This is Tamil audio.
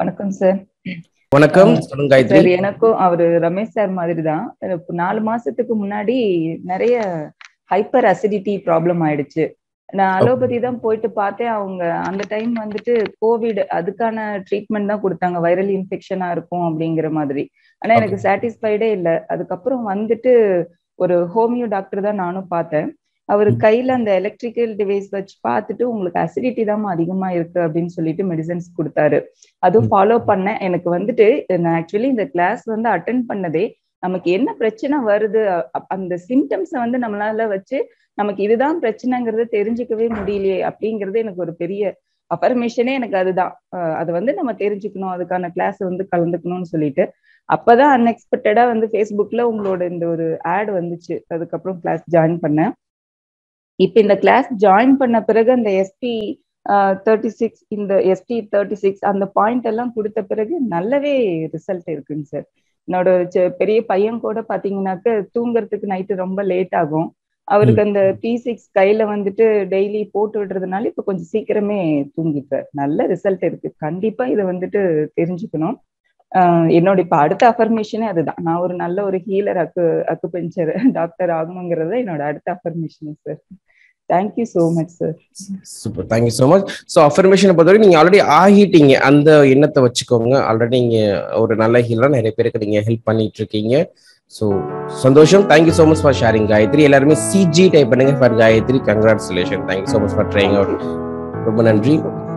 வணக்கம் சார் வணக்கம் சொல்லுங்க சார் காயத்ரி எனக்கும் அவரு ரமேஷ் சார் மாதிரி தான் எனக்கு நாலு மாசத்துக்கு முன்னாடி நிறைய ஹைப்பர் அசிடிட்டி ப்ராப்ளம் ஆயிடுச்சு நான் அலோபதி தான் போயிட்டு பார்த்தேன் அவங்க அந்த டைம் வந்துட்டு கோவிட் அதுக்கான ட்ரீட்மெண்ட் தான் கொடுத்தாங்க வைரல் இன்ஃபெக்ஷனா இருக்கும் அப்படிங்கிற மாதிரி ஆனா எனக்கு சாட்டிஸ்ஃபைடே இல்லை அதுக்கப்புறம் வந்துட்டு ஒரு ஹோமியோ டாக்டர் தான் நானும் பார்த்தேன் அவர் ம். கையில அந்த எலக்ட்ரிக்கல் டிவைஸ் வச்சு பார்த்துட்டு உங்களுக்கு அசிடிட்டி தான் அதிகமா இருக்கு அப்படின்னு சொல்லிட்டு மெடிசன்ஸ் கொடுத்தாரு அதுவும் ம். ஃபாலோ பண்ணேன் எனக்கு வந்துட்டு நான் ஆக்சுவலி இந்த கிளாஸ் வந்து அட்டன் பண்ணதே நமக்கு என்ன பிரச்சனை வருது அ- அ- அந்த சிம்டம்ஸை வந்து நம்மளால வச்சு நமக்கு இதுதான் பிரச்சனைங்கிறத தெரிஞ்சுக்கவே முடியலையே அப்படிங்கிறது எனக்கு ஒரு பெரிய அஃபர்மேஷனே எனக்கு அதுதான் அஹ் அதை வந்து நம்ம தெரிஞ்சுக்கணும் அதுக்கான கிளாஸ் வந்து கலந்துக்கணும்னு சொல்லிட்டு அப்பதான் அன்எக்ஸ்பெக்டடா வந்து ஃபேஸ்புக்ல உங்களோட இந்த ஒரு ஆட் வந்துச்சு அதுக்கப்புறம் கிளாஸ் ஜாயின் பண்ணேன் இப்ப இந்த கிளாஸ் ஜாயின் பண்ண பிறகு அந்த எஸ்பி தேர்ட்டி சிக்ஸ் இந்த எஸ்பி தேர்ட்டி சிக்ஸ் அந்த பாயிண்ட் எல்லாம் கொடுத்த பிறகு நல்லாவே ரிசல்ட் இருக்குங்க சார் என்னோட செ- பெரிய பையன் கூட பாத்தீங்கன்னாக்க தூங்குறதுக்கு நைட்டு ரொம்ப லேட் ஆகும் அவருக்கு அந்த பி சிக்ஸ் கையில வந்துட்டு டெய்லி போட்டு விடுறதுனால இப்ப கொஞ்சம் சீக்கிரமே தூங்கிப்பார் நல்ல ரிசல்ட் இருக்கு கண்டிப்பா இதை வந்துட்டு தெரிஞ்சுக்கணும் ஆஹ் என்னோட இப்ப அடுத்த அஃபர்மேஷனே அதுதான் நான் ஒரு நல்ல ஒரு ஹீலர் அக்கு அக்குபெஞ்சர் டாக்டர் ஆகணுங்கிறது என்னோட அடுத்த affirmation sir thank you so much sir super thank you so much so அஃபர்மேஷனை பொறுத்தவரைக்கும் நீங்க ஆல்ரெடி ஆகிட்டீங்க அந்த எண்ணத்தை வச்சுக்கோங்க ஆல்ரெடி நீங்க ஒரு நல்ல ஹீலரா நிறைய பேருக்கு நீங்க ஹெல்ப் பண்ணிட்டு இருக்கீங்க ஸோ சந்தோஷம் thank you so much for sharing Gayathri எல்லாருமே சிஜி டைப் பண்ணுங்க for Gayathri congratulation thank you so much for trying out ரொம்ப நன்றி